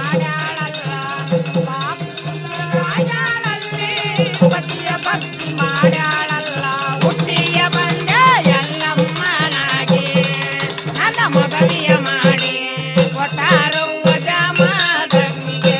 ಮಾಡ್ಯಾಳಲ್ಲ ಪಾಪ ಮಾಡ್ಯಾಳಲ್ಲಿ ಪತಿಯ ಭಕ್ತಿ ಮಾಡ್ಯಾಳಲ್ಲ ಹುಟ್ಟಿಯ ಬಂದ ಎಲ್ಲಮ್ಮನಾಗಿ ನನ್ನ ಮಗನಿಯ ಮಾಡಿ ಕೊಟ್ಟಾರು ಜಮಾದನಿಗೆ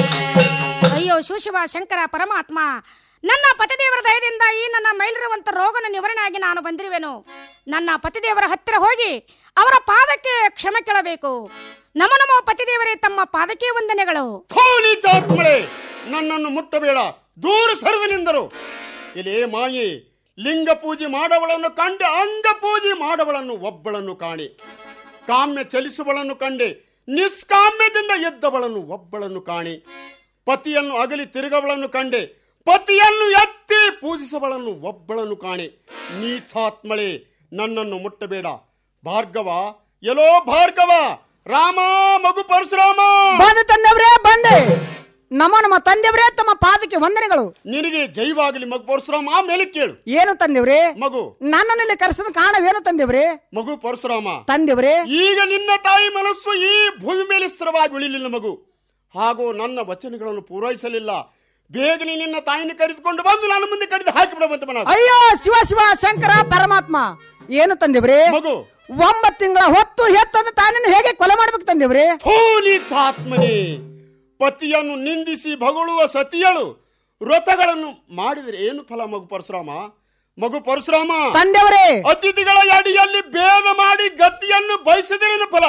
ಅಯ್ಯೋ ಶಿವಶಿವ ಶಂಕರ ಪರಮಾತ್ಮ ನನ್ನ ಪತಿದೇವರ ದಯದಿಂದ ಈ ನನ್ನ ಮೈಲಿರುವಂತ ರೋಗನ ನಿವಾರಣೆಯಾಗಿ ನಾನು ಬಂದಿರುವೆನು ನನ್ನ ಪತಿದೇವರ ಹತ್ತಿರ ಹೋಗಿ ಅವರ ಪಾದಕ್ಕೆ ಕ್ಷಮೆ ಕೇಳಬೇಕು ನಮ ನಮ ಪತಿದೇವರೇ ತಮ್ಮ ಪಾದಕ್ಕೆ ವಂದನೆಗಳು ಥೋಲಿ ಚಾತ್ಮಳೆ ನನ್ನನ್ನು ಮುಟ್ಟಬೇಡ ದೂರ ಸರಿದನೆಂದರು ಇಲ್ಲಿ ಮಾಯಿ ಲಿಂಗ ಪೂಜೆ ಮಾಡವಳನ್ನು ಕಂಡೆ ಅಂಗ ಪೂಜೆ ಮಾಡವಳನ್ನು ಒಬ್ಬಳನ್ನು ಕಾಣಿ ಕಾಮ್ಯ ಚಲಿಸುವಳನ್ನು ಕಂಡೆ ನಿಷ್ಕಾಮ್ಯದಿಂದ ಎದ್ದವಳನ್ನು ಒಬ್ಬಳನ್ನು ಕಾಣಿ ಪತಿಯನ್ನು ಅಗಲಿ ತಿರುಗವಳನ್ನು ಕಂಡೆ ಪತಿಯನ್ನು ಎತ್ತಿ ಪೂಜಿಸವಳನ್ನು ಒಬ್ಬಳನ್ನು ಕಾಣಿ ನೀಚಾತ್ಮಳೆ ನನ್ನನ್ನು ಮುಟ್ಟಬೇಡ ಭಾರ್ಗವ ಎಲೋ ಭಾರ್ಗವ ರಾಮ ಮಗು ಪರಶುರಾಮ ಬಂದೆ ತಂದೆವ್ರೇ ಬಂದೆ ನಮ್ಮ ನಮ್ಮ ತಂದೆಯವರೇ ತಮ್ಮ ಪಾದಕ್ಕೆ ವಂದನೆಗಳು ನಿನಗೆ ಜೈವಾಗಲಿ ಮಗು ಪರಶುರಾಮ ಆಮೇಲೆ ಕೇಳು ಏನು ತಂದೆವ್ರೇ ಮಗು ನನ್ನಲ್ಲಿ ಕರೆಸದ ಕಾರಣವೇನು ತಂದೆವ್ರೇ ಮಗು ಪರಶುರಾಮ ತಂದೆವ್ರೇ ಈಗ ನಿನ್ನ ತಾಯಿ ಮನಸ್ಸು ಈ ಭೂಮಿ ಮೇಲೆ ಸ್ಥಿರವಾಗಿ ಉಳಿಲಿಲ್ಲ ಮಗು ಹಾಗೂ ನನ್ನ ವಚನಗಳನ್ನು ಪೂರೈಸಲಿಲ್ಲ ಬೇಗನೆ ನಿನ್ನ ತಾಯಿನ ಕರೆದುಕೊಂಡು ಬಂದು ನನ್ನ ಮುಂದೆ ಕಡಿದು ಹಾಕಿಬಿಡುವಂತ ಮನ ಅಯ್ಯೋ ಶಿವ ಶಿವ ಶಂಕರ ಪರಮಾತ್ಮ ಏನು ತಂದೆವ್ರೇ ಮಗು ಒಂಬತ್ತು ತಿಂಗಳ ಹೊತ್ತು ಹೆತ್ತದ ತಾನನ್ನು ಹೇಗೆ ಕೊಲೆ ಮಾಡ್ಬೇಕು ತಂದೆವ್ರೇ ಥೋಲಿ ಚಾತ್ಮನೆ ಪತಿಯನ್ನು ನಿಂದಿಸಿ ಭಗಳುವ ಸತಿಯಳು ವ್ರತಗಳನ್ನು ಮಾಡಿದರೆ ಏನು ಫಲ ಮಗು ಪರಶುರಾಮ ಮಗು ಪರಶುರಾಮ ತಂದೆವರೇ ಅತಿಥಿಗಳ ಅಡಿಯಲ್ಲಿ ಭೇದ ಮಾಡಿ ಗತಿಯನ್ನು ಬಯಸಿದರೇನು ಫಲ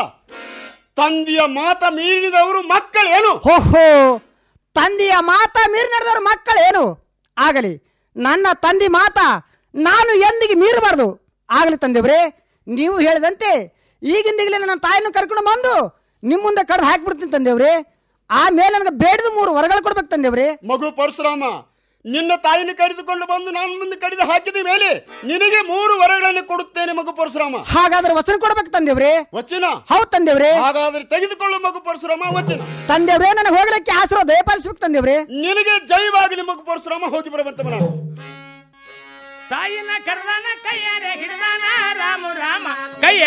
ತಂದೆಯ ಮಾತ ಮೀರಿದವರು ಮಕ್ಕಳೇನು ಹೋಹೋ ತಂದೆಯ ಮಾತ ಮೀರಿ ನಡೆದವ್ರ ಮಕ್ಕಳೇನು ಆಗಲಿ ನನ್ನ ತಂದೆ ಮಾತ ನಾನು ಎಂದಿಗೆ ಮೀರಬಾರ್ದು ಆಗಲಿ ತಂದೆವ್ರೇ ನೀವು ಹೇಳಿದಂತೆ ಈಗಿಂದೀಗಲೇ ನನ್ನ ತಾಯಿನ ಕರ್ಕೊಂಡು ಬಂದು ನಿಮ್ಮ ಮುಂದೆ ಕಡ್ದು ಹಾಕಿಬಿಡ್ತೀನಿ ತಂದೆವ್ರೇ ಆಮೇಲೆ ನನಗೆ ಬೇಡದ ಮೂರು ವರಗಳು ಕೊಡ್ಬೇಕು ತಂದೆವ್ರೇ ಮಗು ಪರಶುರಾಮ ನಿನ್ನ ತಾಯಿನ ಕರೆದುಕೊಂಡು ಬಂದು ನಾನು ಮುಂದೆ ಕಡಿದು ಹಾಕಿದ ಮೇಲೆ ನಿನಗೆ ಮೂರು ವರಗಳನ್ನು ಕೊಡುತ್ತೇನೆ ಮಗು ಪರಶುರಾಮ ಹಾಗಾದ್ರೆ ವಚನ ಕೊಡ್ಬೇಕು ತಂದೆವ್ರೇ ವಚನ ಹೌದು ತಂದೆವ್ರೇ ಹಾಗಾದ್ರೆ ತೆಗೆದುಕೊಳ್ಳು ಮಗು ಪರಶುರಾಮ ವಚನ ತಂದೆವ್ರೇ ನನಗೆ ಹೋಗ್ಲಿಕ್ಕೆ ಆಶೀರ್ವಾದ ದಯಪಾಲಿಸ್ಬೇಕು ತಂದೆವ್ರೇ ನಿನಗೆ ಜೈವಾಗಲಿ ಮಗು ಪರಶುರಾಮ ಹೋಗಿ ಬರುವಂತ ಮನ ತಾಯಿನ ಕರ್ದನ ಕೈಯಾರೆ ಹಿಡಿದಾನ ರಾಮ ರಾಮ ಕೈಯ